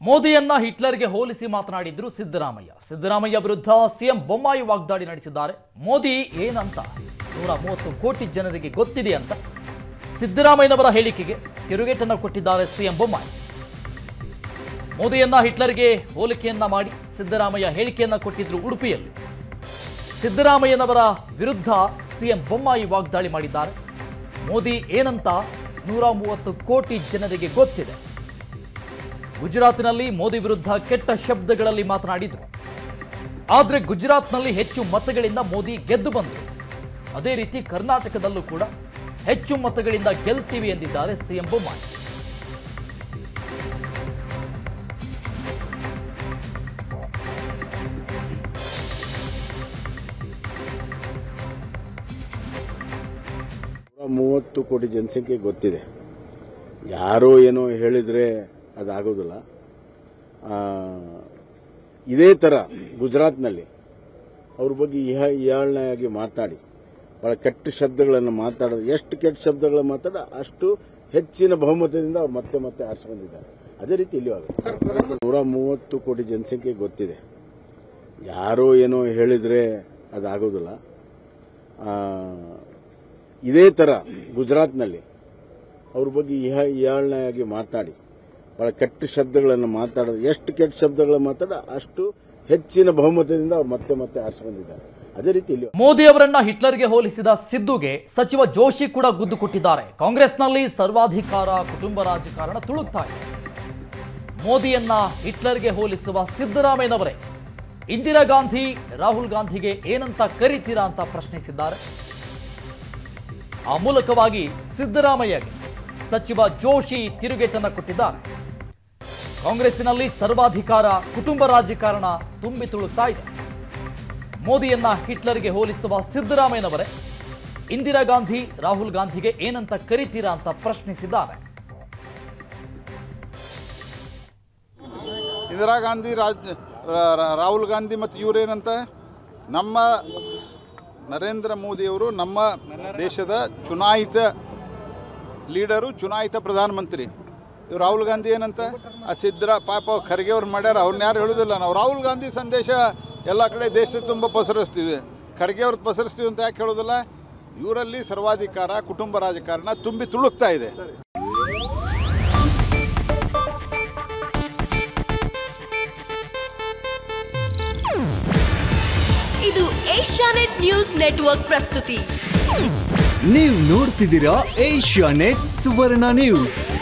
ಮೋದಿಯನ್ನ ಹಿಟ್ಲರ್ಗೆ ಹೋಲಿಸಿ ಮಾತನಾಡಿದ್ರು ಸಿದ್ದರಾಮಯ್ಯ ಸಿದ್ದರಾಮಯ್ಯ ವಿರುದ್ಧ ಸಿಎಂ ಬೊಮ್ಮಾಯಿ ವಾಗ್ದಾಳಿ ನಡೆಸಿದ್ದಾರೆ ಮೋದಿ ಏನಂತ ನೂರ ಮೂವತ್ತು ಕೋಟಿ ಜನರಿಗೆ ಗೊತ್ತಿದೆ ಅಂತ ಸಿದ್ದರಾಮಯ್ಯನವರ ಹೇಳಿಕೆಗೆ ತಿರುಗೇಟನ್ನು ಕೊಟ್ಟಿದ್ದಾರೆ ಸಿಎಂ ಬೊಮ್ಮಾಯಿ ಮೋದಿಯನ್ನ ಹಿಟ್ಲರ್ಗೆ ಹೋಲಿಕೆಯನ್ನ ಮಾಡಿ ಸಿದ್ದರಾಮಯ್ಯ ಹೇಳಿಕೆಯನ್ನ ಕೊಟ್ಟಿದ್ರು ಉಡುಪಿಯಲ್ಲಿ ಸಿದ್ದರಾಮಯ್ಯನವರ ವಿರುದ್ಧ ಸಿಎಂ ಬೊಮ್ಮಾಯಿ ವಾಗ್ದಾಳಿ ಮಾಡಿದ್ದಾರೆ ಮೋದಿ ಏನಂತ ನೂರ ಮೂವತ್ತು ಕೋಟಿ ಜನರಿಗೆ ಗೊತ್ತಿದೆ ಗುಜರಾತ್ನಲ್ಲಿ ಮೋದಿ ವಿರುದ್ಧ ಕೆಟ್ಟ ಶಬ್ದಗಳಲ್ಲಿ ಮಾತನಾಡಿದ್ರು ಆದರೆ ಗುಜರಾತ್ನಲ್ಲಿ ಹೆಚ್ಚು ಮತಗಳಿಂದ ಮೋದಿ ಗೆದ್ದು ಬಂದರು ಅದೇ ರೀತಿ ಕರ್ನಾಟಕದಲ್ಲೂ ಕೂಡ ಹೆಚ್ಚು ಮತಗಳಿಂದ ಗೆಲ್ತೀವಿ ಎಂದಿದ್ದಾರೆ ಸಿಎಂ ಬೊಮ್ಮಾಯಿ ನೂರ ಮೂವತ್ತು ಕೋಟಿ ಜನಸಂಖ್ಯೆ ಗೊತ್ತಿದೆ ಯಾರೋ ಏನೋ ಹೇಳಿದರೆ ಅದಾಗೋದಿಲ್ಲ ಆ, ಇದೇ ಥರ ಗುಜರಾತ್ನಲ್ಲಿ ಅವ್ರ ಬಗ್ಗೆ ಇಹ ಇಯಾಳನಾಗಿ ಮಾತಾಡಿ ಭಾಳ ಕೆಟ್ಟ ಶಬ್ದಗಳನ್ನು ಮಾತಾಡೋದು ಎಷ್ಟು ಕೆಟ್ಟ ಶಬ್ದಗಳನ್ನು ಮಾತಾಡ ಅಷ್ಟು ಹೆಚ್ಚಿನ ಬಹುಮತದಿಂದ ಅವ್ರು ಮತ್ತೆ ಮತ್ತೆ ಆರಿಸಿ ಬಂದಿದ್ದಾರೆ ಅದೇ ರೀತಿ ಇಲ್ಲಿ ಆಗುತ್ತೆ ನೂರ ಮೂವತ್ತು ಕೋಟಿ ಜನಸಂಖ್ಯೆ ಗೊತ್ತಿದೆ ಯಾರೋ ಏನೋ ಹೇಳಿದರೆ ಅದಾಗೋದಿಲ್ಲ ಆ, ಇದೇ ಥರ ಗುಜರಾತ್ನಲ್ಲಿ ಅವ್ರ ಬಗ್ಗೆ ಇಹ ಇಯಾಳನಾಗಿ ಮಾತಾಡಿ ಭಾಳ ಕೆಟ್ಟ ಶಬ್ದಗಳನ್ನು ಮಾತಾಡೋದು ಎಷ್ಟು ಕೆಟ್ಟ ಶಬ್ದಗಳನ್ನು ಮಾತಾಡ ಅಷ್ಟು ಹೆಚ್ಚಿನ ಬಹುಮತದಿಂದ ಅವ್ರು ಮತ್ತೆ ಮತ್ತೆ ಆರಿಸಿ ಬಂದಿದ್ದಾರೆ ಅದೇ ರೀತಿ ಇಲ್ಲಿ ಮೋದಿ ಅವರನ್ನ ಹಿಟ್ಲರ್ಗೆ ಹೋಲಿಸಿದ ಸಿದ್ದುಗೆ ಸಚಿವ ಜೋಶಿ ಕೂಡ ಗುದ್ದು ಕೊಟ್ಟಿದ್ದಾರೆ ಕಾಂಗ್ರೆಸ್ನಲ್ಲಿ ಸರ್ವಾಧಿಕಾರ ಕುಟುಂಬ ರಾಜಕಾರಣ ತುಳುಕ್ತಾ ಇದೆ ಮೋದಿಯನ್ನ ಹಿಟ್ಲರ್ಗೆ ಹೋಲಿಸುವ ಸಿದ್ದರಾಮಯ್ಯನವರೇ ಇಂದಿರಾ ಗಾಂಧಿ ರಾಹುಲ್ ಗಾಂಧಿಗೆ ಏನಂತ ಕರೀತೀರಾ ಅಂತ ಪ್ರಶ್ನಿಸಿದ್ದಾರೆ ಆ ಮೂಲಕವಾಗಿ ಸಿದ್ದರಾಮಯ್ಯಗೆ ಸಚಿವ ಜೋಶಿ ತಿರುಗೇಟನ್ನ ಕೊಟ್ಟಿದ್ದಾರೆ ಕಾಂಗ್ರೆಸ್ಸಿನಲ್ಲಿ ಸರ್ವಾಧಿಕಾರ ಕುಟುಂಬ ರಾಜಕಾರಣ ತುಂಬಿ ತುಳುಕ್ತಾ ಇದೆ ಮೋದಿಯನ್ನ ಹಿಟ್ಲರ್ಗೆ ಹೋಲಿಸುವ ಸಿದ್ದರಾಮಯ್ಯನವರೇ ಇಂದಿರಾ ಗಾಂಧಿ ರಾಹುಲ್ ಗಾಂಧಿಗೆ ಏನಂತ ಕರಿತೀರಾ ಅಂತ ಪ್ರಶ್ನಿಸಿದ್ದಾರೆ ಇಂದಿರಾ ಗಾಂಧಿ ರಾಜ್ ರಾ- ರಾ- ರಾಹುಲ್ ಗಾಂಧಿ ಮತ್ತು ಇವರೇನಂತ ನಮ್ಮ ನರೇಂದ್ರ ಮೋದಿಯವರು ನಮ್ಮ ದೇಶದ ಚುನಾಯಿತ ಲೀಡರು ಚುನಾಯಿತ ಪ್ರಧಾನಮಂತ್ರಿ ಇವ್ರು ರಾಹುಲ್ ಗಾಂಧಿ ಏನಂತ ಆ ಸಿದ್ದರ ಪಾಪ ಖರ್ಗೆ ಅವ್ರು ಮಾಡ್ಯಾರ ಅವ್ರನ್ನ ಯಾರು ಹೇಳೋದಿಲ್ಲ ನಾವು ರಾಹುಲ್ ಗಾಂಧಿ ಸಂದೇಶ ಎಲ್ಲ ಕಡೆ ದೇಶದ ತುಂಬ ಪಸರಿಸ್ತೀವಿ ಖರ್ಗೆ ಅವ್ರದ್ದು ಪಸರಿಸ್ತೀವಿ ಅಂತ ಯಾಕೆ ಹೇಳೋದಿಲ್ಲ ಇವರಲ್ಲಿ ಸರ್ವಾಧಿಕಾರ ಕುಟುಂಬ ರಾಜಕಾರಣ ತುಂಬಿ ತುಳುಕ್ತಾ ಇದೆ ಇದು ಏಷ್ಯಾನೆಟ್ ನ್ಯೂಸ್ ನೆಟ್ವರ್ಕ್ ಪ್ರಸ್ತುತಿ ನೀವು ನೋಡ್ತಿದ್ದೀರಾ ಏಷ್ಯಾ ನೆಟ್ ಸುವರ್ಣ ನ್ಯೂಸ್